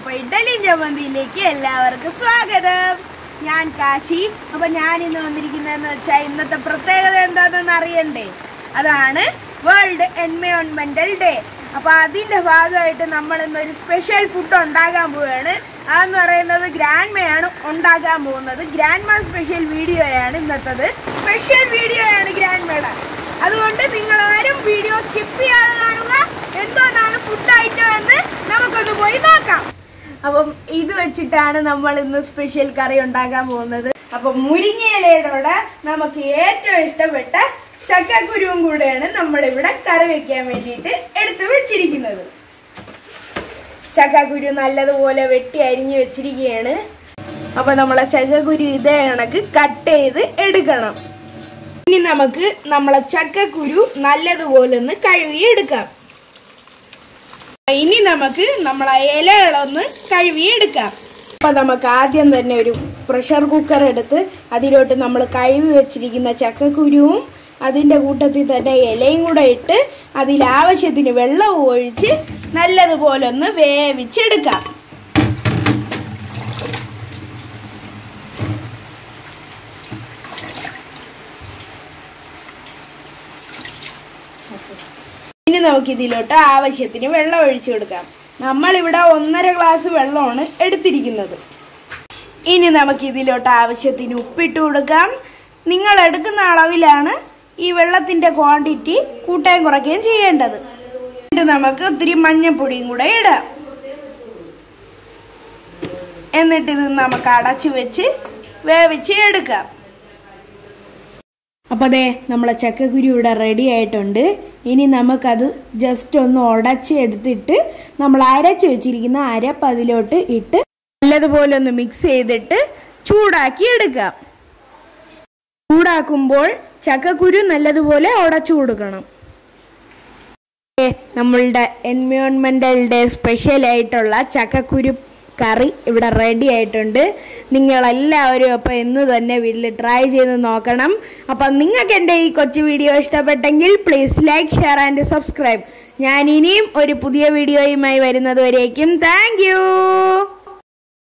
അപ്പൊ ഇഡലി ചമ്മന്തിയിലേക്ക് എല്ലാവർക്കും സ്വാഗതം ഞാൻ കാശി അപ്പൊ ഞാൻ ഇന്ന് വന്നിരിക്കുന്നതെന്ന് വെച്ചാൽ ഇന്നത്തെ പ്രത്യേകത എന്താണെന്ന് അറിയണ്ടേ അതാണ് വേൾഡ് എൻവയോൺമെന്റൽ ഡേ അപ്പൊ അതിന്റെ ഭാഗമായിട്ട് നമ്മൾ ഇന്ന് ഒരു സ്പെഷ്യൽ ഫുഡ് ഉണ്ടാക്കാൻ പോവുകയാണ് അതെന്ന് പറയുന്നത് ഗ്രാൻഡ്മയാണ് ഉണ്ടാക്കാൻ പോകുന്നത് ഗ്രാൻഡ്മ സ്പെഷ്യൽ വീഡിയോയാണ് ഇന്നത്തത് സ്പെഷ്യൽ വീഡിയോയാണ് ഗ്രാൻഡ്മയുടെ അതുകൊണ്ട് നിങ്ങൾ ആരും വീഡിയോ സ്കിപ്പ് ചെയ്യാതെ കാണുക എന്തുകൊണ്ടാണ് ഫുഡ് ഐറ്റം എന്ന് നമുക്കൊന്ന് പോയി നോക്കാം അപ്പം ഇത് വെച്ചിട്ടാണ് നമ്മൾ ഇന്ന് സ്പെഷ്യൽ കറി ഉണ്ടാക്കാൻ പോകുന്നത് അപ്പൊ മുരിങ്ങയിലയോടെ നമുക്ക് ഏറ്റവും ഇഷ്ടപ്പെട്ട ചക്കക്കുരുവും കൂടെയാണ് നമ്മൾ ഇവിടെ കറി വെക്കാൻ വേണ്ടിയിട്ട് എടുത്തു വെച്ചിരിക്കുന്നത് ചക്കക്കുരു നല്ലതുപോലെ വെട്ടി അരിഞ്ഞു വെച്ചിരിക്കുകയാണ് അപ്പൊ നമ്മളെ ചക്കക്കുരു ഇതേ കണക്ക് കട്ട് ചെയ്ത് എടുക്കണം ഇനി നമുക്ക് നമ്മളെ ചക്കക്കുരു നല്ലതുപോലെ ഒന്ന് കഴുകി എടുക്കാം ഇനി നമുക്ക് നമ്മളെ ഇലകളൊന്ന് കഴുകി എടുക്കാം അപ്പൊ നമുക്ക് ആദ്യം തന്നെ ഒരു പ്രഷർ കുക്കർ എടുത്ത് അതിലോട്ട് നമ്മൾ കഴുകി വെച്ചിരിക്കുന്ന ചക്കക്കുരുവും അതിൻ്റെ കൂട്ടത്തിൽ തന്നെ ഇലയും കൂടെ ഇട്ട് അതിൽ ആവശ്യത്തിന് വെള്ളവും ഒഴിച്ച് നല്ലതുപോലെ ഒന്ന് വേവിച്ചെടുക്കാം ഇനി നമുക്ക് ഇതിലോട്ട് ആവശ്യത്തിന് വെള്ളം ഒഴിച്ചു കൊടുക്കാം നമ്മളിവിടെ ഒന്നര ഗ്ലാസ് വെള്ളമാണ് എടുത്തിരിക്കുന്നത് ഇനി നമുക്ക് ഇതിലോട്ട് ആവശ്യത്തിന് ഉപ്പിട്ട് കൊടുക്കാം നിങ്ങൾ എടുക്കുന്ന അളവിലാണ് ഈ വെള്ളത്തിൻ്റെ ക്വാണ്ടിറ്റി കൂട്ടുകയും കുറയ്ക്കുകയും ചെയ്യേണ്ടത് എന്നിട്ട് നമുക്ക് ഒത്തിരി മഞ്ഞപ്പൊടിയും കൂടെ ഇടാം എന്നിട്ട് ഇത് നമുക്ക് അടച്ചു വെച്ച് വേവിച്ച് എടുക്കാം അപ്പോൾ അതെ നമ്മളെ ചക്കക്കുരു ഇവിടെ റെഡി ആയിട്ടുണ്ട് ഇനി നമുക്കത് ജസ്റ്റ് ഒന്ന് ഉടച്ച് എടുത്തിട്ട് നമ്മൾ അരച്ച് വെച്ചിരിക്കുന്ന അരപ്പ് അതിലോട്ട് ഇട്ട് നല്ലതുപോലെ ഒന്ന് മിക്സ് ചെയ്തിട്ട് ചൂടാക്കി എടുക്കാം ചൂടാക്കുമ്പോൾ ചക്കക്കുരു നല്ലതുപോലെ ഉടച്ചു കൊടുക്കണം ഏ, നമ്മളുടെ എൻവയോൺമെൻ്റൽ ഡേ സ്പെഷ്യൽ ആയിട്ടുള്ള ചക്കക്കുരു കറി ഇവിടെ റെഡി ആയിട്ടുണ്ട് നിങ്ങളെല്ലാവരും അപ്പോൾ ഇന്ന് തന്നെ വീട്ടിൽ ട്രൈ ചെയ്ത് നോക്കണം അപ്പം നിങ്ങൾക്ക് എൻ്റെ ഈ കൊച്ചു വീഡിയോ ഇഷ്ടപ്പെട്ടെങ്കിൽ please like share and subscribe ഞാൻ ഇനിയും ഒരു പുതിയ വീഡിയോയുമായി വരുന്നത് വരേക്കും താങ്ക്